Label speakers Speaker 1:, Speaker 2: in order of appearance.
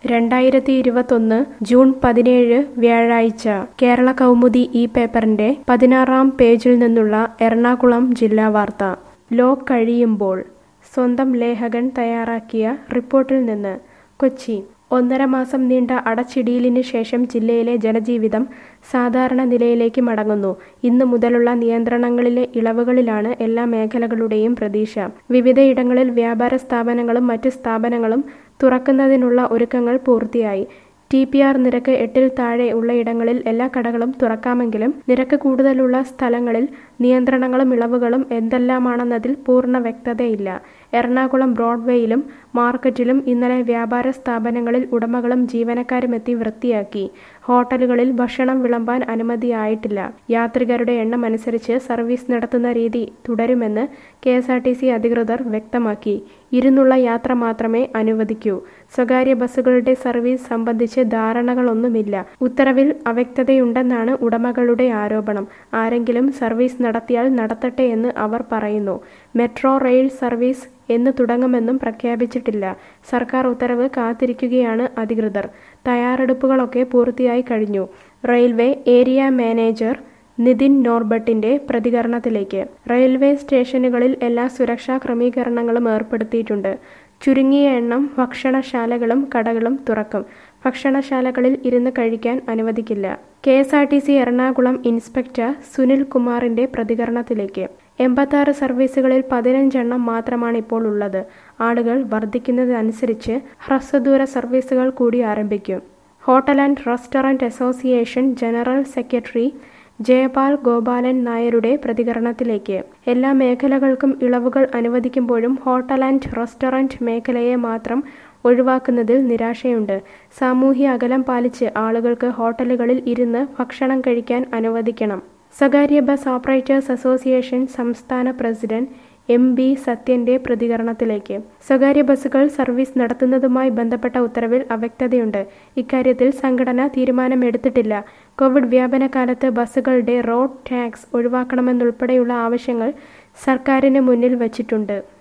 Speaker 1: രണ്ടായിരത്തി ഇരുപത്തൊന്ന് ജൂൺ പതിനേഴ് വ്യാഴാഴ്ച കേരള കൗമുദി ഈ പേപ്പറിന്റെ പതിനാറാം പേജിൽ നിന്നുള്ള എറണാകുളം ജില്ലാ വാർത്ത ലോ കഴിയുമ്പോൾ സ്വന്തം ലേഖകൻ തയ്യാറാക്കിയ റിപ്പോർട്ടിൽ നിന്ന് കൊച്ചി ഒന്നര മാസം നീണ്ട അടച്ചിടിയലിന് ശേഷം ജില്ലയിലെ ജനജീവിതം സാധാരണ നിലയിലേക്ക് മടങ്ങുന്നു ഇന്നു മുതലുള്ള നിയന്ത്രണങ്ങളിലെ ഇളവുകളിലാണ് എല്ലാ മേഖലകളുടെയും പ്രതീക്ഷ വിവിധയിടങ്ങളിൽ വ്യാപാര സ്ഥാപനങ്ങളും മറ്റ് സ്ഥാപനങ്ങളും തുറക്കുന്നതിനുള്ള ഒരുക്കങ്ങൾ പൂർത്തിയായി ടി പി ആർ നിരക്ക് എട്ടിൽ താഴെ ഉള്ള ഇടങ്ങളിൽ എല്ലാ കടകളും തുറക്കാമെങ്കിലും നിരക്ക് കൂടുതലുള്ള സ്ഥലങ്ങളിൽ നിയന്ത്രണങ്ങളും ഇളവുകളും എന്തെല്ലാമാണെന്നതിൽ പൂർണ്ണ വ്യക്തതയില്ല എറണാകുളം ബ്രോഡ്വേയിലും മാർക്കറ്റിലും ഇന്നലെ വ്യാപാര സ്ഥാപനങ്ങളിൽ ഉടമകളും ജീവനക്കാരും എത്തി വൃത്തിയാക്കി ഹോട്ടലുകളിൽ ഭക്ഷണം വിളമ്പാൻ അനുമതിയായിട്ടില്ല യാത്രികരുടെ എണ്ണം അനുസരിച്ച് സർവീസ് നടത്തുന്ന രീതി തുടരുമെന്ന് K S R T C അധികൃതർ വ്യക്തമാക്കി ഇരുന്നുള്ള യാത്ര മാത്രമേ അനുവദിക്കൂ സ്വകാര്യ ബസ്സുകളുടെ സർവീസ് സംബന്ധിച്ച് ധാരണകളൊന്നുമില്ല ഉത്തരവിൽ അവ്യക്തതയുണ്ടെന്നാണ് ഉടമകളുടെ ആരോപണം ആരെങ്കിലും സർവീസ് നടത്തിയാൽ നടത്തട്ടെ എന്ന് അവർ പറയുന്നു മെട്രോ റെയിൽ സർവീസ് എന്ന് തുടങ്ങുമെന്നും പ്രഖ്യാപിച്ചിട്ടില്ല സർക്കാർ ഉത്തരവ് കാത്തിരിക്കുകയാണ് അധികൃതർ തയ്യാറെടുപ്പുകളൊക്കെ പൂർത്തിയായി കഴിഞ്ഞു റെയിൽവേ ഏരിയ മാനേജർ നിതിൻ നോർബട്ടിന്റെ പ്രതികരണത്തിലേക്ക് റെയിൽവേ സ്റ്റേഷനുകളിൽ എല്ലാ സുരക്ഷാ ക്രമീകരണങ്ങളും ഏർപ്പെടുത്തിയിട്ടുണ്ട് ചുരുങ്ങിയ എണ്ണം ഭക്ഷണശാലകളും കടകളും തുറക്കും ഭക്ഷണശാലകളിൽ ഇരുന്ന് കഴിക്കാൻ അനുവദിക്കില്ല K S R T C Ernakulam inspector Sunil കുമാറിന്റെ പ്രതികരണത്തിലേക്ക് എൺപത്താറ് സർവീസുകളിൽ പതിനഞ്ചെണ്ണം മാത്രമാണ് ഇപ്പോൾ ഉള്ളത് ആളുകൾ വർദ്ധിക്കുന്നതനുസരിച്ച് ഹ്രസ്വദൂര സർവീസുകൾ കൂടി ആരംഭിക്കും hotel and restaurant association general secretary Jayapal Gopalan നായരുടെ പ്രതികരണത്തിലേക്ക് എല്ലാ മേഖലകൾക്കും ഇളവുകൾ അനുവദിക്കുമ്പോഴും ഹോട്ടൽ ആൻഡ് റെസ്റ്റോറന്റ് മേഖലയെ മാത്രം ഒഴിവാക്കുന്നതിൽ നിരാശയുണ്ട് സാമൂഹ്യ അകലം പാലിച്ച് ആളുകൾക്ക് ഹോട്ടലുകളിൽ ഇരുന്ന് ഭക്ഷണം കഴിക്കാൻ അനുവദിക്കണം സ്വകാര്യ ബസ് ഓപ്പറേറ്റേഴ്സ് അസോസിയേഷൻ സംസ്ഥാന പ്രസിഡന്റ് എം ബി സത്യന്റെ പ്രതികരണത്തിലേക്ക് സ്വകാര്യ ബസ്സുകൾ സർവീസ് നടത്തുന്നതുമായി ബന്ധപ്പെട്ട ഉത്തരവിൽ അവ്യക്തതയുണ്ട് ഇക്കാര്യത്തിൽ സംഘടന തീരുമാനമെടുത്തിട്ടില്ല കോവിഡ് വ്യാപന കാലത്ത് ബസ്സുകളുടെ റോഡ് ടാക്സ് ഒഴിവാക്കണമെന്നുൾപ്പെടെയുള്ള ആവശ്യങ്ങൾ സർക്കാരിന് മുന്നിൽ വച്ചിട്ടുണ്ട്